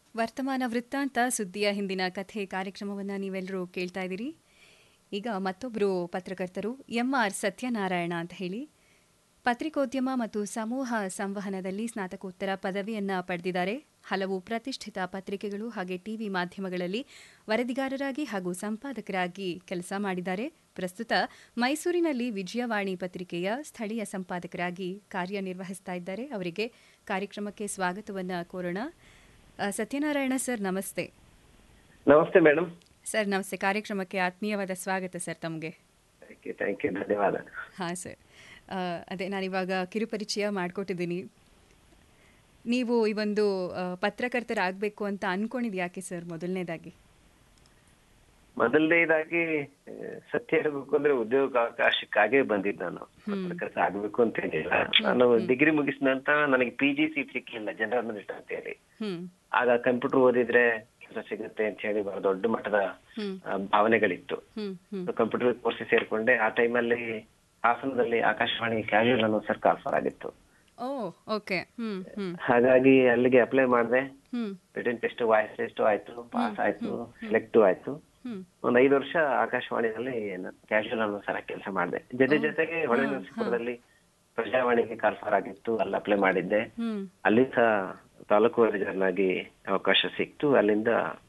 ವರ್ತಮಾನ ವೃತ್ತಾಂತ ಸುದ್ದಿಯ ಹಿಂದಿನ ಕಥೆ ಕಾರ್ಯಕ್ರಮವನ್ನು ನೀವೆಲ್ಲರೂ ಕೇಳ್ತಾ ಇದ್ದೀರಿ ಈಗ ಮತ್ತೊಬ್ಬರು ಪತ್ರಕರ್ತರು ಎಂ ಆರ್ ಸತ್ಯನಾರಾಯಣ ಅಂತ ಹೇಳಿ ಪತ್ರಿಕೋದ್ಯಮ ಮತ್ತು ಸಮೂಹ ಸಂವಹನದಲ್ಲಿ ಸ್ನಾತಕೋತ್ತರ ಪದವಿಯನ್ನ ಪಡೆದಿದ್ದಾರೆ ಹಲವು ಪ್ರತಿಷ್ಠಿತ ಪತ್ರಿಕೆಗಳು ಹಾಗೆ ಟಿವಿ ಮಾಧ್ಯಮಗಳಲ್ಲಿ ವರದಿಗಾರರಾಗಿ ಹಾಗೂ ಸಂಪಾದಕರಾಗಿ ಕೆಲಸ ಮಾಡಿದ್ದಾರೆ ಪ್ರಸ್ತುತ ಮೈಸೂರಿನಲ್ಲಿ ವಿಜಯವಾಣಿ ಪತ್ರಿಕೆಯ ಸ್ಥಳೀಯ ಸಂಪಾದಕರಾಗಿ ಕಾರ್ಯನಿರ್ವಹಿಸ್ತಾ ಇದ್ದಾರೆ ಅವರಿಗೆ ಕಾರ್ಯಕ್ರಮಕ್ಕೆ ಸ್ವಾಗತವನ್ನ ಕೋರೋಣ ಆ, ಸತ್ಯನಾರಾಯಣ ಸರ್ ನಮಸ್ತೆ ನಮಸ್ತೆ ಮೇಡಮ್ ಸರ್ ನಮಸ್ತೆ ಕಾರ್ಯಕ್ರಮಕ್ಕೆ ಆತ್ಮೀಯವಾದ ಸ್ವಾಗತ ಸರ್ ತಮಗೆ ಥ್ಯಾಂಕ್ ಯು ಥ್ಯಾಂಕ್ ಯು ಧನ್ಯವಾದ ಹಾಂ ಸರ್ ಆ, ಅದೇ ನಾನಿವಾಗ ಕಿರುಪರಿಚಯ ಮಾಡಿಕೊಟ್ಟಿದ್ದೀನಿ ನೀವು ಈ ಒಂದು ಆ, ಪತ್ರಕರ್ತರಾಗಬೇಕು ಅಂತ ಅನ್ಕೊಂಡಿದ್ದು ಯಾಕೆ ಸರ್ ಮೊದಲನೇದಾಗಿ ಮೊದಲನೇದಾಗಿ ಆ, ಸತ್ಯ ಹೇಳ್ಬೇಕು ಅಂದ್ರೆ ಉದ್ಯೋಗ ಅವಕಾಶಕ್ಕಾಗೇ ಬಂದಿದ್ದು ನಾನು ಪತ್ರಕರ್ತ ಆಗ್ಬೇಕು ಅಂತ ಏನಿಲ್ಲ ನಾನು ಡಿಗ್ರಿ ಮುಗಿಸಿದ ನಂತರ ನನಗೆ ಪಿ ಜಿ ಸೀಟ್ ಸಿಕ್ಕಿಲ್ಲ ಜನರಲ್ ಮಿನಿಸ್ಟರ್ ಅಂತ ಹೇಳಿ ಹ್ಮ್ ಆಗ ಕಂಪ್ಯೂಟರ್ ಓದಿದ್ರೆ ಕೆಲಸ ಸಿಗುತ್ತೆ ಅಂತ ಹೇಳಿ ಬಹಳ ದೊಡ್ಡ ಮಟ್ಟದ ಹ್ಮ್ ಆ, ಭಾವನೆಗಳಿತ್ತು ಹ್ಮ್ ಹ್ಮ್ ಕಂಪ್ಯೂಟರ್ ಕೋರ್ಸ್ ಸೇರ್ಕೊಂಡೆ ಆ ಟೈಮಲ್ಲಿ ಹಾಸನದಲ್ಲಿ ಆಕಾಶವಾಣಿ ಕ್ಯಾಶುವಲ್ ಅನ್ನೋ ಸರ್ ಕಾಲ್ಫರ್ ಆಗಿತ್ತು ಓ ಓಕೆ ಹ್ಮ್ ಹ್ಮ್ ಹಾಗಾಗಿ ಅಲ್ಲಿಗೆ ಅಪ್ಲೈ ಮಾಡಿದೆ ಹ್ಮ್ ರಿಟರ್ನ್ ಟೆಸ್ಟ್ ವಾಯ್ಸ್ ಟೆಸ್ಟ್ ಆಯ್ತು ಪಾಸ್ ಆಯ್ತು ಸೆಲೆಕ್ಟ್ ಆಯ್ತು ಹ್ಮ್ ಒಂದ್ ಐದು ವರ್ಷ ಆಕಾಶವಾಣಿಯಲ್ಲಿ ಕ್ಯಾಶುವಲ್ ಅನ್ನೋ ಸರ ಕೆಲಸ ಮಾಡಿದೆ ಜೊತೆ ಜೊತೆಗೆ ಹೊಳೆ ನರಸೀಪುರದಲ್ಲಿ ಪ್ರಜಾವಾಣಿಗೆ ಕಾಲ್ಫಾರ್ ಆಗಿತ್ತು ಅಲ್ಲಿ ಅಪ್ಲೈ ಮಾಡಿದ್ದೆ ಹ್ಮ್ ಅಲ್ಲಿ ಸಹ ತಾಲೂಕು ವೈದ್ಯರನ್ನಾಗಿ ಅವಕಾಶ ಸಿಕ್ತು ಅಲ್ಲಿಂದ